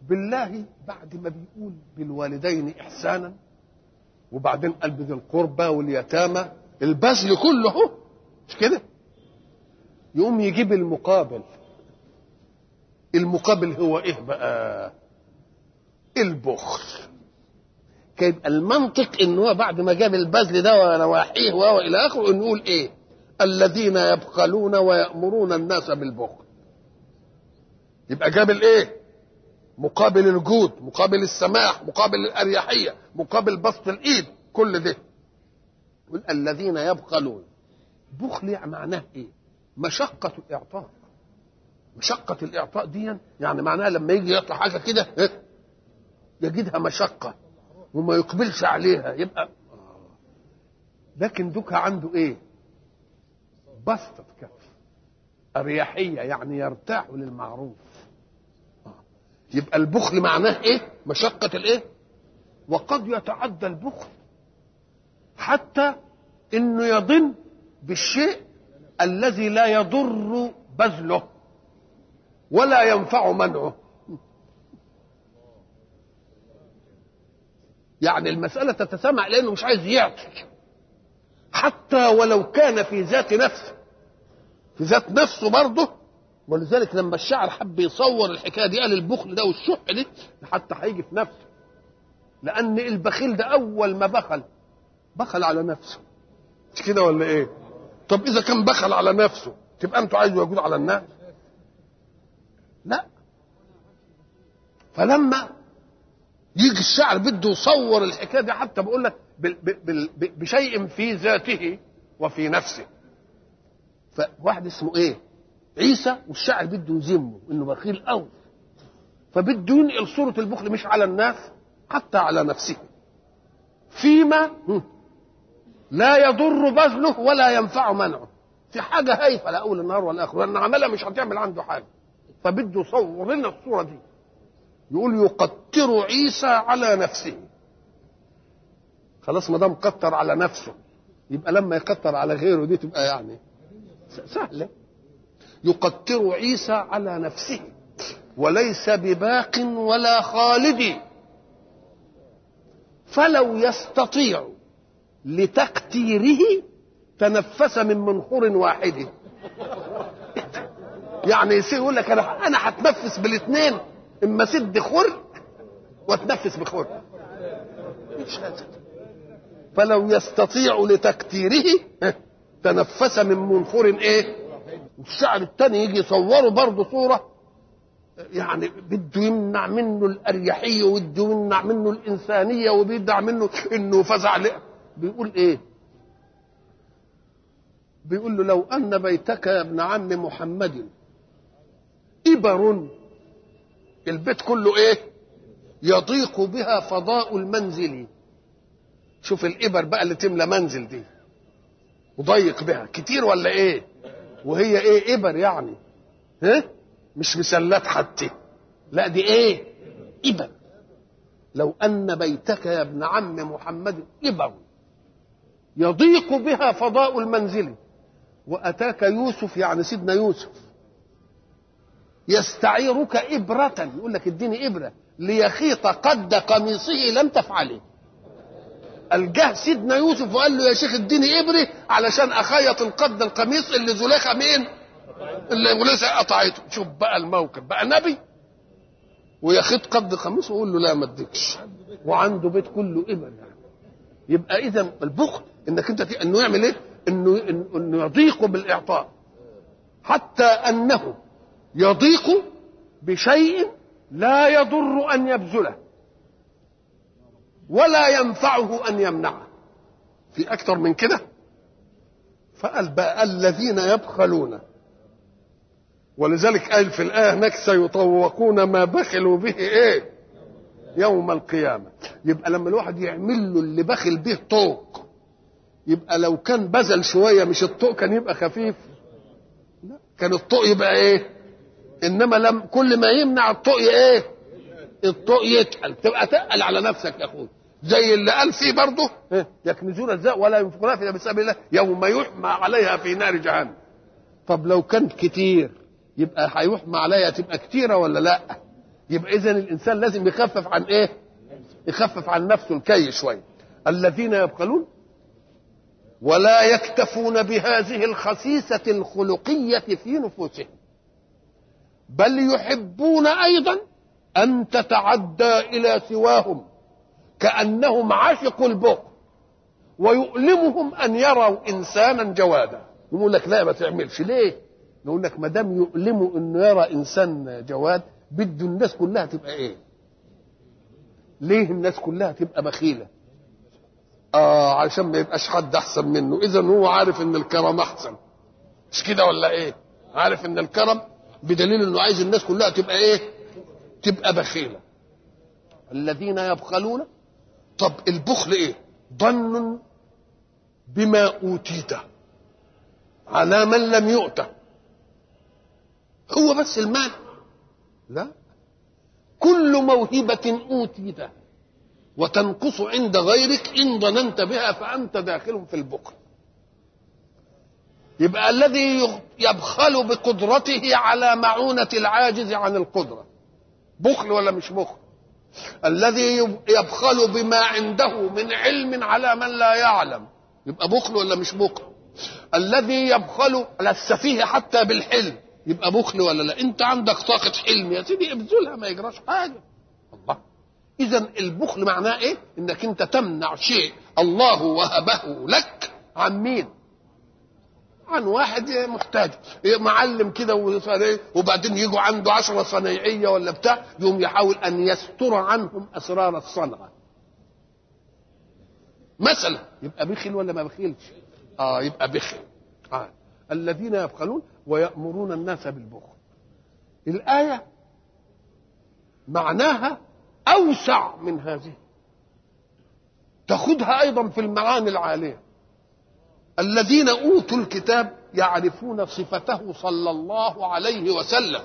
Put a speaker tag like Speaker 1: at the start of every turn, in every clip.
Speaker 1: بالله بعد ما بيقول بالوالدين احسانا وبعدين قال بذي القربى واليتامى البذل كله اهو مش كده يقوم يجيب المقابل المقابل هو ايه بقى البخل كان المنطق ان هو بعد ما جاب البذل ده ونواحيه وهو الى اخره انه يقول ايه الذين يبخلون ويامرون الناس بالبخل يبقى جاب الايه مقابل الجود مقابل السماح مقابل الاريحيه مقابل بسط الايد كل ده يقول الذين يبخلون بخل يعني معناه ايه مشقه الاعطاء مشقه الاعطاء دي يعني معناها لما يجي يعطي حاجه كده إيه؟ يجدها مشقه وما يقبلش عليها يبقى لكن دوكا عنده ايه بسطة كف أريحية يعني يرتاح للمعروف يبقى البخل معناه ايه مشقة الايه وقد يتعدى البخل حتى انه يضن بالشيء الذي لا يضر بذله ولا ينفع منعه يعني المسألة تتسمع لأنه مش عايز يعطي حتى ولو كان في ذات نفسه في ذات نفسه برضه ولذلك لما الشاعر حب يصور الحكايه دي قال البخل ده والشح دي حتى هيجي في نفسه لان البخيل ده اول ما بخل بخل على نفسه مش كده ولا ايه طب اذا كان بخل على نفسه تبقى انتوا عايزوا يجود على الناس لا فلما يجي الشاعر بده يصور الحكايه دي حتى بقول لك بشيء في ذاته وفي نفسه فواحد اسمه ايه عيسى والشاعر بده يذمه انه بخيل قوي فبده ينقل صوره البخل مش على الناس حتى على نفسه فيما لا يضر بذله ولا ينفع منعه في حاجه هايفه لا اول النهار ولا اخره لان عملها مش هتعمل عنده حاجه فبده يصور لنا الصوره دي يقول يقتر عيسى على نفسه خلاص ما دام قتر على نفسه يبقى لما يقتر على غيره دي تبقى يعني سهله يقتر عيسى على نفسه وليس بباق ولا خالد فلو يستطيع لتقتيره تنفس من منخور واحد يعني يصير يقول لك انا انا هتنفس بالاثنين اما سد خر واتنفس بخر مش هذا فلو يستطيع لتكتيره تنفس من منخور ايه والشعر الثاني يجي يصوره برضه صوره يعني بده يمنع منه الاريحيه وبده يمنع منه الانسانيه وبيدع منه انه فزع بيقول ايه بيقول له لو ان بيتك يا ابن عم محمد ابر البيت كله ايه يضيق بها فضاء المنزل شوف الابر بقى اللي تملى منزل دي وضيق بها كتير ولا ايه وهي ايه ابر يعني ها مش مسلات حتى لا دي ايه ابر لو ان بيتك يا ابن عم محمد ابر يضيق بها فضاء المنزل واتاك يوسف يعني سيدنا يوسف يستعيرك إبرة يقول لك اديني إبرة ليخيط قد قميصه لم تفعله الجه سيدنا يوسف وقال له يا شيخ اديني إبرة علشان أخيط القد القميص اللي زليخة مين اللي زليخة قطعته شوف بقى الموقف بقى نبي ويخيط قد قميصه ويقول له لا ما اديكش وعنده بيت كله إبر يعني. يبقى إذا البخل إنك أنت إنه يعمل إيه؟ إنه إنه يضيق بالإعطاء حتى أنه يضيق بشيء لا يضر ان يبذله ولا ينفعه ان يمنعه في اكثر من كده فقال بقى الذين يبخلون ولذلك قال في الايه هناك سيطوقون ما بخلوا به ايه يوم القيامه يبقى لما الواحد يعمل له اللي بخل به طوق يبقى لو كان بذل شويه مش الطوق كان يبقى خفيف لا كان الطوق يبقى ايه انما لم كل ما يمنع الطوق ايه الطوق يتقل تبقى تقل على نفسك يا اخوي زي اللي قال فيه برضه يكنزون الزاء ولا ينفقونها في سبيل الله يوم يحمى عليها في نار جهنم طب لو كان كتير يبقى هيحمى عليها تبقى كتيره ولا لا يبقى اذا الانسان لازم يخفف عن ايه يخفف عن نفسه الكي شويه الذين يبخلون ولا يكتفون بهذه الخسيسة الخلقية في نفوسهم بل يحبون أيضا أن تتعدى إلى سواهم كأنهم عشقوا البخل ويؤلمهم أن يروا إنسانا جوادا يقول لك لا ما تعملش ليه نقول لك ما دام يؤلمه انه يرى انسان جواد بده الناس كلها تبقى ايه ليه الناس كلها تبقى بخيله اه علشان ما يبقاش حد احسن منه اذا هو عارف ان الكرم احسن مش كده ولا ايه عارف ان الكرم بدليل انه عايز الناس كلها تبقى ايه تبقى بخيله الذين يبخلون طب البخل ايه ظن بما اوتيته على من لم يؤته هو بس المال لا كل موهبة أوتيتها وتنقص عند غيرك إن ظننت بها فأنت داخل في البخل يبقى الذي يبخل بقدرته على معونة العاجز عن القدرة بخل ولا مش بخل الذي يبخل بما عنده من علم على من لا يعلم يبقى بخل ولا مش بخل الذي يبخل على السفيه حتى بالحلم يبقى بخل ولا لا انت عندك طاقة حلم يا سيدي ابذلها ما يجراش حاجة الله اذا البخل معناه ايه انك انت تمنع شيء الله وهبه لك عن مين عن واحد محتاج معلم كده وبعدين يجوا عنده عشرة صنايعية ولا بتاع يقوم يحاول أن يستر عنهم أسرار الصنعة مثلا يبقى بخل ولا ما بخلش اه يبقى بخل آه. الذين يبخلون ويأمرون الناس بالبخل الآية معناها أوسع من هذه تاخذها أيضا في المعاني العالية الذين أوتوا الكتاب يعرفون صفته صلى الله عليه وسلم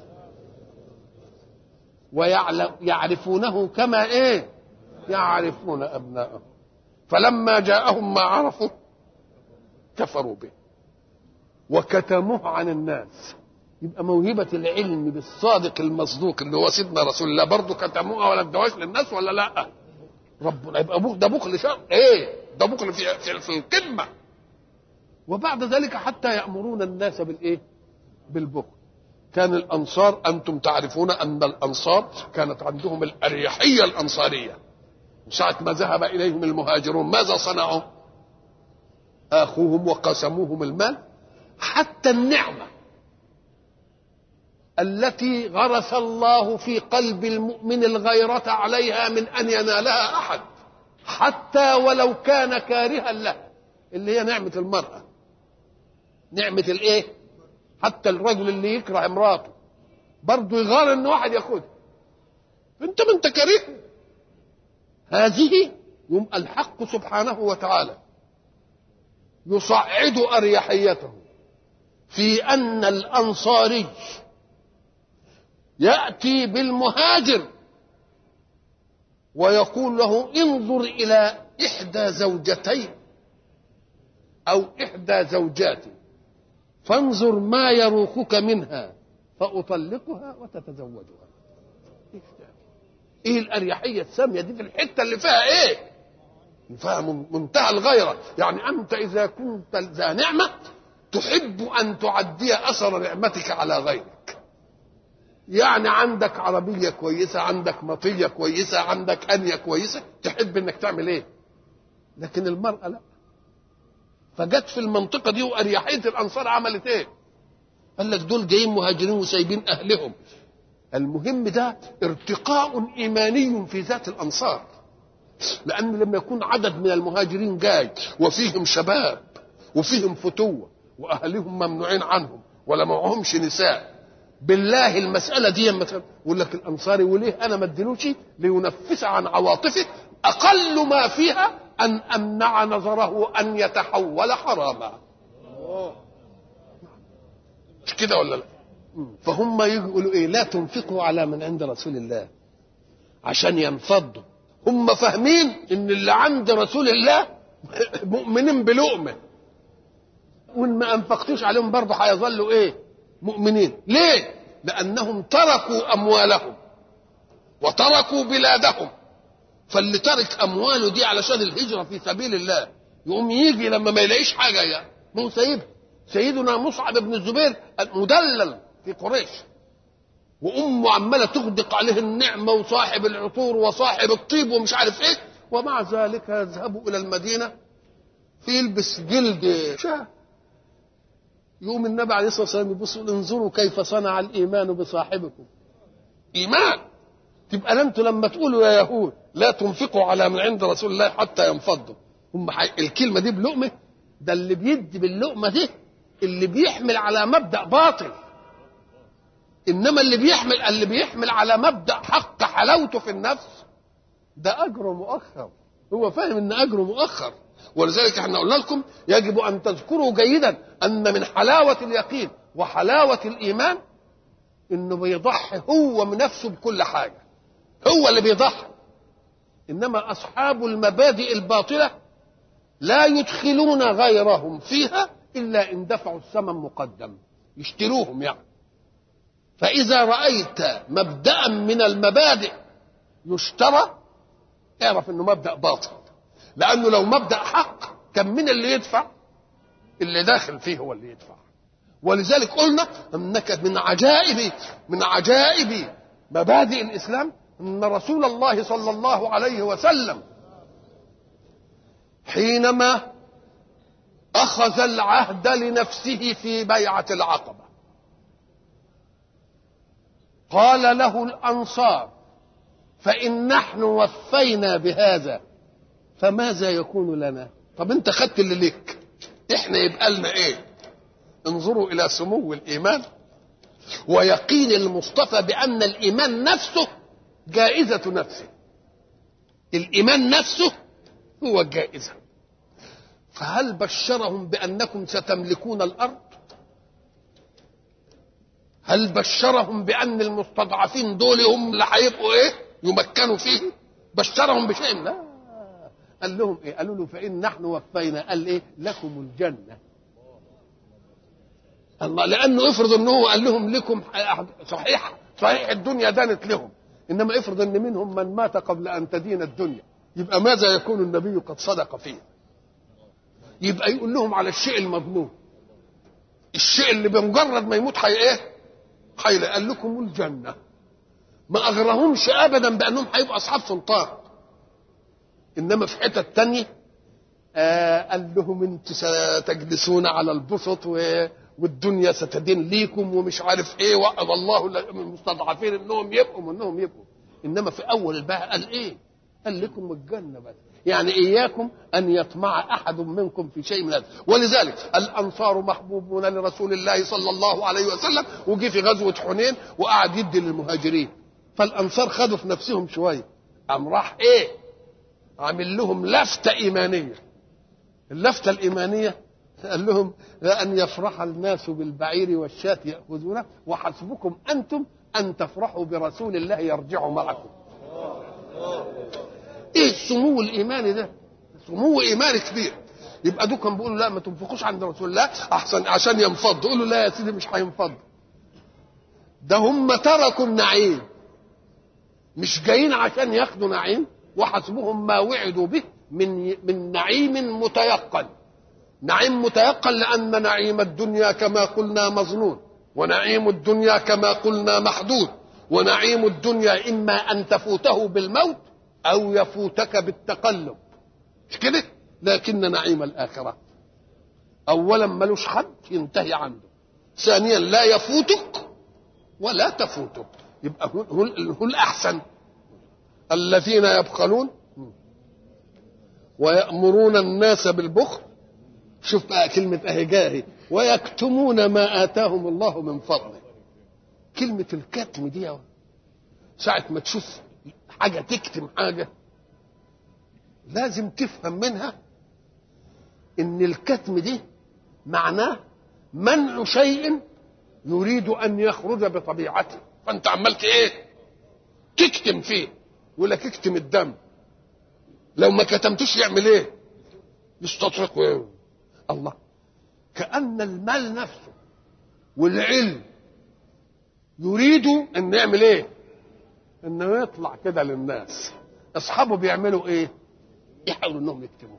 Speaker 1: ويعرفونه كما ايه يعرفون ابناءهم فلما جاءهم ما عرفوا كفروا به وكتموه عن الناس يبقى موهبة العلم بالصادق المصدوق اللي هو سيدنا رسول الله برضه كتموها ولا ادوهاش للناس ولا لا؟ ربنا يبقى بخل ده بخل شر ايه؟ ده بخل في في, في القمة وبعد ذلك حتى يأمرون الناس بالايه؟ بالبخل كان الأنصار أنتم تعرفون أن الأنصار كانت عندهم الأريحية الأنصارية ساعة ما ذهب إليهم المهاجرون ماذا صنعوا؟ آخوهم وقسموهم المال حتى النعمة التي غرس الله في قلب المؤمن الغيرة عليها من أن ينالها أحد حتى ولو كان كارها لها اللي هي نعمة المرأة نعمة الإيه؟ حتى الرجل اللي يكره امراته برضه يغار إن واحد ياخدها أنت ما أنت كاره هذه يوم الحق سبحانه وتعالى يصعد أريحيته في أن الأنصاري يأتي بالمهاجر ويقول له انظر إلى إحدى زوجتين أو إحدى زوجاتي فانظر ما يروقك منها فأطلقها وتتزوجها ايه الاريحيه الساميه دي في الحته اللي فيها ايه فيها منتهى الغيره يعني انت اذا كنت ذا نعمه تحب ان تعدي اثر نعمتك على غيرك يعني عندك عربيه كويسه عندك مطيه كويسه عندك انيه كويسه تحب انك تعمل ايه لكن المراه لا فجت في المنطقه دي واريحيه الانصار عملت ايه قال لك دول جايين مهاجرين وسايبين اهلهم المهم ده ارتقاء ايماني في ذات الانصار لان لما يكون عدد من المهاجرين جاي وفيهم شباب وفيهم فتوه واهلهم ممنوعين عنهم ولا معهمش نساء بالله المساله دي مثلا يقول لك الانصاري وليه انا ما اديلوش لينفس عن عواطفه اقل ما فيها ان امنع نظره ان يتحول حراما مش كده ولا لا فهم يقولوا ايه لا تنفقوا على من عند رسول الله عشان ينفضوا هم فاهمين ان اللي عند رسول الله مؤمنين بلقمه وان ما انفقتوش عليهم برضه هيظلوا ايه مؤمنين ليه لانهم تركوا اموالهم وتركوا بلادهم فاللي ترك امواله دي علشان الهجره في سبيل الله يقوم يجي لما ما يلاقيش حاجه يعني ما هو سايبها سيدنا مصعب بن الزبير مدلل في قريش وامه عماله تغدق عليه النعمه وصاحب العطور وصاحب الطيب ومش عارف ايه ومع ذلك يذهب الى المدينه يلبس جلد شاه يقوم النبي عليه الصلاه والسلام يبص انظروا كيف صنع الايمان بصاحبكم ايمان تبقى انتوا لما تقولوا يا يهود لا تنفقوا على من عند رسول الله حتى ينفضوا هم الكلمه دي بلقمه ده اللي بيدي باللقمه دي اللي بيحمل على مبدا باطل انما اللي بيحمل اللي بيحمل على مبدا حق حلاوته في النفس ده اجره مؤخر هو فاهم ان اجره مؤخر ولذلك احنا قلنا لكم يجب ان تذكروا جيدا ان من حلاوه اليقين وحلاوه الايمان انه بيضحي هو من نفسه بكل حاجه هو اللي بيضحي انما اصحاب المبادئ الباطله لا يدخلون غيرهم فيها الا ان دفعوا الثمن مقدم يشتروهم يعني فاذا رايت مبدا من المبادئ يشترى اعرف انه مبدا باطل لانه لو مبدا حق كان من اللي يدفع اللي داخل فيه هو اللي يدفع ولذلك قلنا انك من عجائب من عجائب مبادئ الاسلام ان رسول الله صلى الله عليه وسلم حينما اخذ العهد لنفسه في بيعه العقبه قال له الانصار فان نحن وفينا بهذا فماذا يكون لنا طب انت خدت اللي ليك احنا يبقى لنا ايه انظروا الى سمو الايمان ويقين المصطفى بان الايمان نفسه جائزه نفسه الايمان نفسه هو الجائزه فهل بشرهم بانكم ستملكون الارض هل بشرهم بان المستضعفين دول هم اللي هيبقوا ايه يمكنوا فيه بشرهم بشيء لا قال لهم ايه قالوا له فان نحن وفينا قال ايه لكم الجنه الله لانه افرض ان هو قال لهم لكم صحيح صحيح الدنيا دانت لهم انما افرض ان منهم من مات قبل ان تدين الدنيا يبقى ماذا يكون النبي قد صدق فيه يبقى يقول لهم على الشيء المضمون الشيء اللي بمجرد ما يموت حي ايه حي قال لكم الجنه ما اغرهمش ابدا بانهم هيبقوا اصحاب سلطان انما في حته تانية آه قال لهم انت ستجلسون على البسط و... والدنيا ستدين ليكم ومش عارف ايه وعد الله المستضعفين انهم يبقوا انهم يبقوا انما في اول الباء قال ايه قال لكم الجنه بس يعني اياكم ان يطمع احد منكم في شيء من هذا ولذلك الانصار محبوبون لرسول الله صلى الله عليه وسلم وجي في غزوه حنين وقعد يدي للمهاجرين فالانصار خدوا في نفسهم شويه قام راح ايه عامل لهم لفته ايمانيه اللفته الايمانيه قال لهم أن يفرح الناس بالبعير والشاة يأخذونه وحسبكم أنتم أن تفرحوا برسول الله يرجع معكم إيه السمو الإيماني ده سمو إيماني كبير يبقى دول كانوا بيقولوا لا ما تنفقوش عند رسول الله أحسن عشان ينفض يقولوا لا يا سيدي مش هينفض ده هم تركوا النعيم مش جايين عشان ياخدوا نعيم وحسبهم ما وعدوا به من من نعيم متيقن نعيم متيقن لأن نعيم الدنيا كما قلنا مظنون ونعيم الدنيا كما قلنا محدود ونعيم الدنيا إما أن تفوته بالموت أو يفوتك بالتقلب مش كده لكن نعيم الآخرة أولا ملوش حد ينتهي عنده ثانيا لا يفوتك ولا تفوتك يبقى هو الأحسن الذين يبخلون ويأمرون الناس بالبخل شوف بقى كلمة أهي جاهي ويكتمون ما آتاهم الله من فضله كلمة الكتم دي ساعة ما تشوف حاجة تكتم حاجة لازم تفهم منها إن الكتم دي معناه منع شيء يريد أن يخرج بطبيعته فأنت عملت إيه؟ تكتم فيه يقول لك اكتم الدم لو ما كتمتوش يعمل ايه؟ يستطرق ويه. الله كأن المال نفسه والعلم يريد ان يعمل ايه انه يطلع كده للناس اصحابه بيعملوا ايه يحاولوا انهم يكتبوه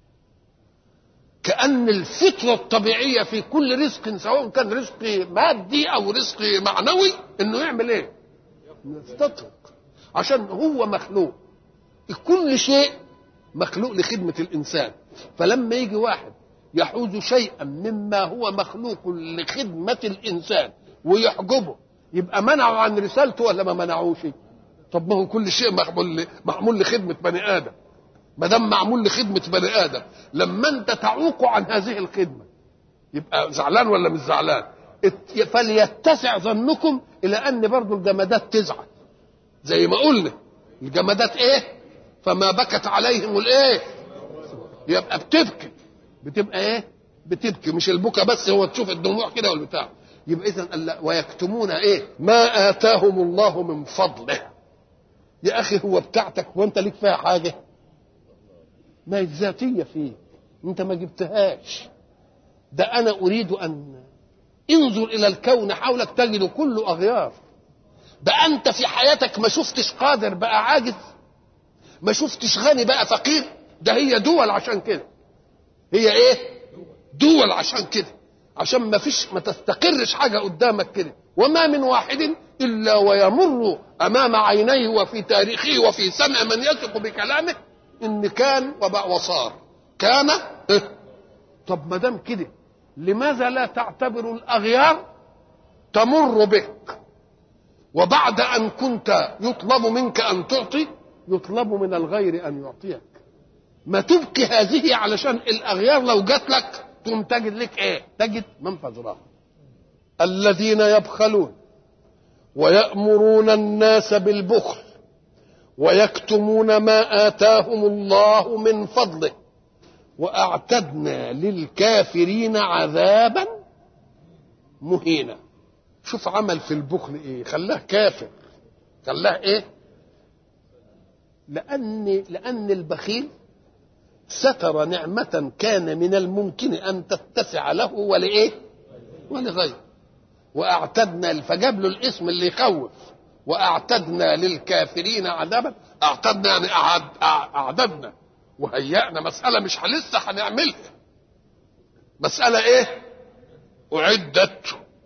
Speaker 1: كأن الفطرة الطبيعية في كل رزق سواء كان رزق مادي أو رزق معنوي إنه يعمل إيه؟ يستطرق عشان هو مخلوق كل شيء مخلوق لخدمة الإنسان فلما يجي واحد يحوز شيئا مما هو مخلوق لخدمة الإنسان ويحجبه يبقى منعه عن رسالته ولا ما منعوش؟ طب ما هو كل شيء معمول معمول لخدمة بني آدم ما دام معمول لخدمة بني آدم لما أنت تعوق عن هذه الخدمة يبقى زعلان ولا مش زعلان؟ فليتسع ظنكم إلى أن برضو الجمادات تزعل زي ما قلنا الجمادات إيه؟ فما بكت عليهم الإيه؟ يبقى بتبكي بتبقى إيه؟ بتبكي مش البكا بس هو تشوف الدموع كده والبتاع يبقى إذا ويكتمون إيه؟ ما آتاهم الله من فضله يا أخي هو بتاعتك وأنت ليك فيها حاجة ما هي ذاتية فيك انت ما جبتهاش ده انا اريد ان انظر الى الكون حولك تجد كله اغيار ده انت في حياتك ما شفتش قادر بقى عاجز ما شفتش غني بقى فقير ده هي دول عشان كده هي ايه دول عشان كده عشان ما فيش ما تستقرش حاجة قدامك كده وما من واحد إلا ويمر أمام عينيه وفي تاريخه وفي سمع من يثق بكلامه ان كان وصار كان إيه؟ طب ما دام كده لماذا لا تعتبر الاغيار تمر بك وبعد ان كنت يطلب منك ان تعطي يطلب من الغير ان يعطيك ما تبكي هذه علشان الاغيار لو جات لك تقوم تجد لك ايه تجد منفذ راحه الذين يبخلون ويأمرون الناس بالبخل ويكتمون ما آتاهم الله من فضله وأعتدنا للكافرين عذابا مهينا شوف عمل في البخل ايه خلاه كافر خلاه ايه لأن لأن البخيل ستر نعمة كان من الممكن أن تتسع له ولإيه؟ ولغيره وأعتدنا فجاب له الاسم اللي يخوف واعتدنا للكافرين عذابا اعتدنا يعني أعد اعددنا وهيأنا مسألة مش لسه هنعملها مسألة ايه اعدت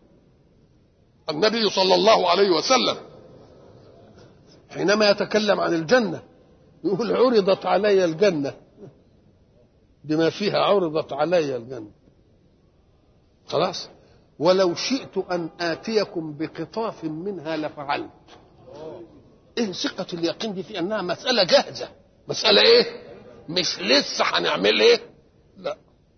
Speaker 1: النبي صلى الله عليه وسلم حينما يتكلم عن الجنة يقول عرضت علي الجنة بما فيها عرضت علي الجنة خلاص ولو شئت أن آتيكم بقطاف منها لفعلت إيه ثقة اليقين دي في أنها مسألة جاهزة مسألة إيه مش لسه هنعمل إيه لا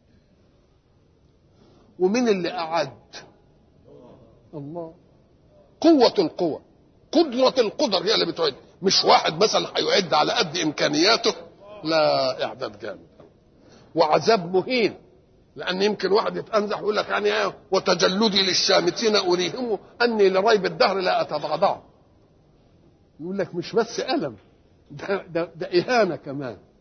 Speaker 1: ومين اللي أعد الله قوة القوة قدرة القدر هي اللي بتعد مش واحد مثلا هيعد على قد إمكانياته لا إعداد جامد وعذاب مهين لان يمكن واحد يتانزح ويقول لك يعني ايه وتجلدي للشامتين اريهم اني لريب الدهر لا اتضعضع يقول لك مش بس الم ده, ده, ده اهانه كمان